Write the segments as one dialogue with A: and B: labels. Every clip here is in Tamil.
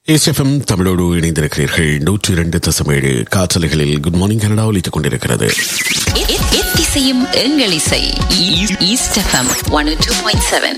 A: எஸ்எஃப்எம் தமிழோடு இணைந்திருக்கிறீர்கள் நூற்றி இரண்டு தசமேழு காற்றலைகளில் குட் மார்னிங் கனடா ஒலித்துக் கொண்டிருக்கிறது
B: எத்திசையும் எங்கள் இசை east FM one two point seven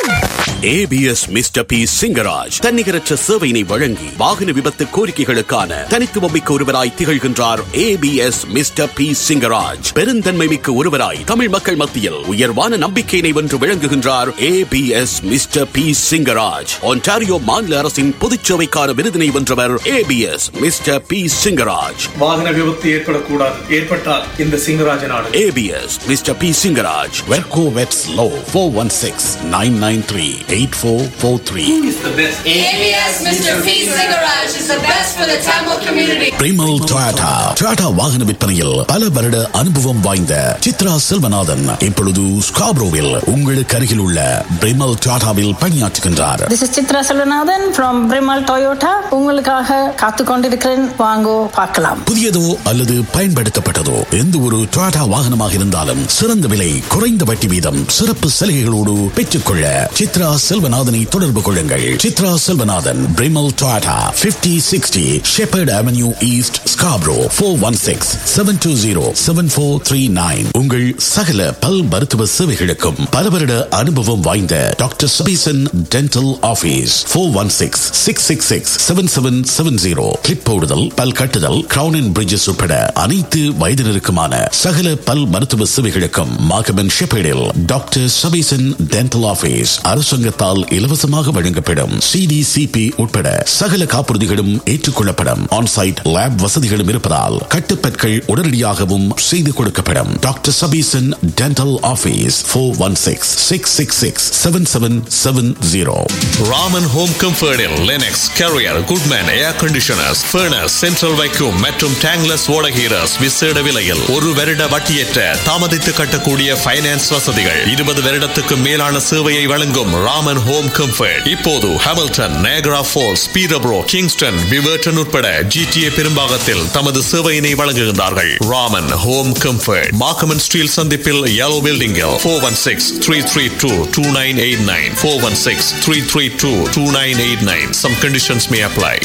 C: APS mister P Singaraj தன்னிகரற்ற சேவையினை வழங்கி வாகன விபத்து கோரிக்கைகளுக்கான தனித்துவமிக்க ஒருவராய் திகழ்கின்றார் ஏபிஎஸ் மிஸ்டர் பி சிங்கராஜ் பெருந்தன்மை மிக்க ஒருவராய் தமிழ் மக்கள் மத்தியில் உயர்வான நம்பிக்கையினை வென்று விளங்குகின்றார் APS mister P Singaraj Ontario மாநில அரசின் பொதுச்சேவைக்கான விருதினை வென்றவர் ஏபிஎஸ் மிஸ்டர் பி சிங்கராஜ்
D: வாகன விபத்து ஏற்படக்கூடாது ஏற்பட்டால் இந்த சிங்கராஜ நாடு
C: ஏபிஎஸ் மிஸ்டர் பி சிங்கராஜ்
A: வெர்கோ வெப்ஸ் லோ four one six nine nine three eight four four three
D: is the best
E: ABS Mr. P. Garage is the best for the Tamil community.
A: பிரிமல் டொயாட்டா டொயாட்டா வாகன விற்பனையில் பல வருட அனுபவம் வாய்ந்த சித்ரா செல்வநாதன் இப்பொழுது ஸ்காப்ரோவில் உங்களுக்கு அருகில் உள்ள பிரிமல் டொயாட்டாவில் பணியாற்றுகின்றார்
F: This is Chitra Selvanathan from Brimal Toyota. உங்களுக்காக காத்து கொண்டிருக்கிறேன் வாங்கோ பார்க்கலாம்
A: புதியதோ அல்லது பயன்படுத்தப்பட்டதோ எந்த ஒரு டொயாட்டா வாகனமாக இருந்தாலும் சிறந்த விலை குறைந்த வட்டி வீதம் சிறப்பு சலுகைகளோடு பெற்றுக்கொள்ள சித்ரா செல்வநாதனை தொடர்பு கொள்ளுங்கள் சித்ரா செல்வநாதன் பிரிமல் Toyota 5060 sixty Sheppard avenue east Scarborough four one six seven two zero seven four three nine உங்கள் சகல பல் மருத்துவ சேவைகளுக்கும் பல வருட அனுபவம் வாய்ந்த doctor Sabeesan dental office four one six six six six seven seven seven zero clip போடுதல் பல் கட்டுதல் கிரவுன் அண்ட் பிரிட்ஜஸ் உட்பட அனைத்து வயதினருக்குமான சகல பல் மருத்துவ சேவைகளுக்கும் மாகமன் ஷெப்பேடில் டாக்டர் சபீசன் டென்டல் ஆபீஸ் அரசாங்கத்தால் இலவசமாக வழங்கப்படும் சிடிசிபி உட்பட சகல காப்புறுதிகளும் ஏற்றுக்கொள்ளப்படும் ஆன்சைட் லேப் வசதிகளும் இருப்பதால் கட்டுப்பற்கள் உடனடியாகவும் செய்து கொடுக்கப்படும் doctor Sabeesan dental office four one six six six six seven seven seven zero
G: Raman home கம்ஃபர்டில் Lennox Carrier Goodman air conditioners furnace central vacuum மற்றும் டேங்லஸ் ஓடகீரஸ் விசேட விலையில் ஒரு வருட வட்டியற்ற தாமதித்து கட்டக்கூடிய ஃபைனான்ஸ் வசதிகள் இருபது வருடத்துக்கு மேலான சேவையை வழங்கும் ராமன் ஹோம் கம்ஃபர்ட் இப்போது Hamilton Niagara Falls Peterborough Kingston விவர்டன் உட்பட ஜிடிஏ பெரும்பாகத்தில் தமது சேவையினை வழங்குகின்றார்கள் Raman home comfort Markham Steeles சந்திப்பில் yellow building four one six three three two two nine eight nine four one six three three two two nine eight nine some conditions may apply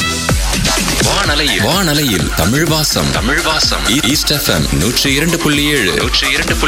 H: வானலையில் வானலையில் தமிழ் வாசம் தமிழ் வாசம் ஈஸ்ட் எஃப்எம் நூற்றி இரண்டு புள்ளி ஏழு நூற்றி இரண்டு புள்ளி